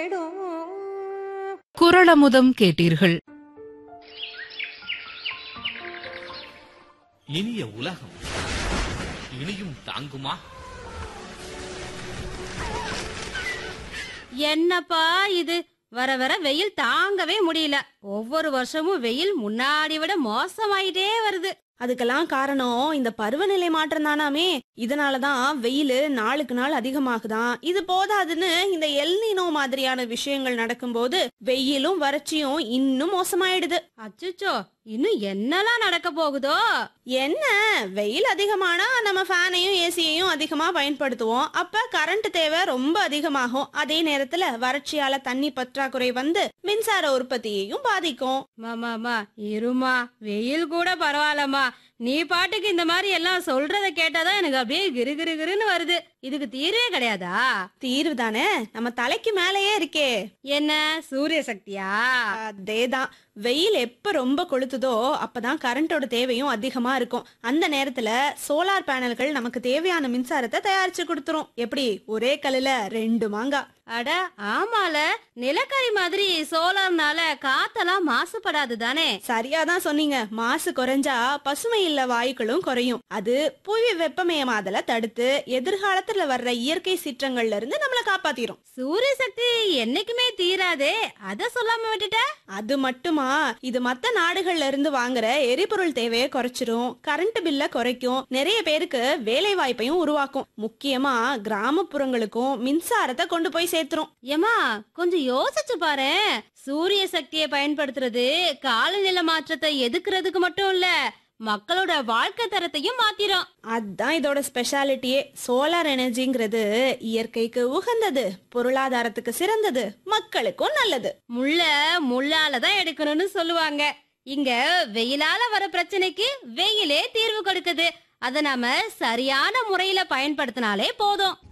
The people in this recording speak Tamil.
குரளமுதம் கேட்டீர்கள் இனிய உலகம் இனியும் தாங்குமா என்னப்பா இது வர வர வெயில் தாங்கவே முடியல ஒவ்வொரு வருஷமும் வெயில் முன்னாடி விட மோசமாயிட்டே வருது அதுக்கெல்லாம் காரணம் இந்த பருவநிலை மாற்றம் தானாமே இதனாலதான் வெயில் நாளுக்கு நாள் அதிகமாகுதான் இது போதாதுன்னு இந்த எல்னினோ மாதிரியான விஷயங்கள் நடக்கும்போது வெயிலும் வறட்சியும் இன்னும் மோசமாயிடுது அச்சுச்சோ இன்னும் என்னலாம் நடக்க போகுதோ என்ன வெயில் அதிகமானா நம்ம ஃபேனையும் ஏசியையும் அதிகமா பயன்படுத்துவோம் அப்ப கரண்ட் தேவை ரொம்ப அதிகமாகும் அதே நேரத்துல வறட்சியால தண்ணி பற்றாக்குறை வந்து மின்சார உற்பத்தியையும் பாதிக்கும் மாமாமா இருமா வெயில் கூட பரவாயில்லம்மா நீ பாட்டுக்கு இந்த மாதிரி எல்லாம் சொல்றத கேட்டாதான் எனக்கு அப்படியே கிரு கிரு கிருன்னு வருது இதுக்கு தீர்வே கிடையாதா தீர்வு தானே நம்ம தலைக்கு மேலேயே இருக்கே என்ன சூரிய சக்தியா அதேதான் வெயில் எப்ப ரொம்ப கொளுத்துதோ அப்பதான் கரண்டோட தேவையும் அதிகமா இருக்கும் அந்த நேரத்துல சோலார் பேனல்கள் நமக்கு தேவையான மின்சாரத்தை தயாரிச்சு கொடுத்துரும் எப்படி ஒரே கல்லுல ரெண்டு மாங்காய் அட ஆமால நிலக்கரி மாதிரி சோலார்னால காத்தெல்லாம் மாசுபடாது தானே சரியாதான் சொன்னீங்க மாசு குறைஞ்சா பசுமை இல்ல வாயுக்களும் குறையும் அது புவி வெப்பமயமாதலை தடுத்து எதிர்காலத்துல வர்ற இயற்கை சீற்றங்கள்ல இருந்து நம்மள காப்பாத்திரும் சூரிய சக்தி என்னைக்குமே தீராதே அத சொல்லாம விட்டுட்ட அது மட்டுமா இது மத்த நாடுகள்ல இருந்து வாங்குற எரிபொருள் தேவையை குறைச்சிரும் கரண்ட் பில்ல குறைக்கும் நிறைய பேருக்கு வேலை வாய்ப்பையும் உருவாக்கும் முக்கியமா கிராமப்புறங்களுக்கும் மின்சாரத்தை கொண்டு போய் சேர்த்துரும் ஏமா கொஞ்சம் யோசிச்சு பாரு சூரிய சக்தியை பயன்படுத்துறது காலநிலை மாற்றத்தை எதுக்குறதுக்கு மட்டும் இல்ல மக்களோட வாழ்க்கை தரத்தையும் மாத்திரும் அதான் இதோட ஸ்பெஷாலிட்டியே சோலார் எனர்ஜிங்கிறது இயற்கைக்கு உகந்தது பொருளாதாரத்துக்கு சிறந்தது மக்களுக்கும் நல்லது முள்ள முள்ளால தான் எடுக்கணும்னு சொல்லுவாங்க இங்க வெயிலால வர பிரச்சனைக்கு வெயிலே தீர்வு கொடுக்குது அத நாம சரியான முறையில பயன்படுத்தினாலே போதும்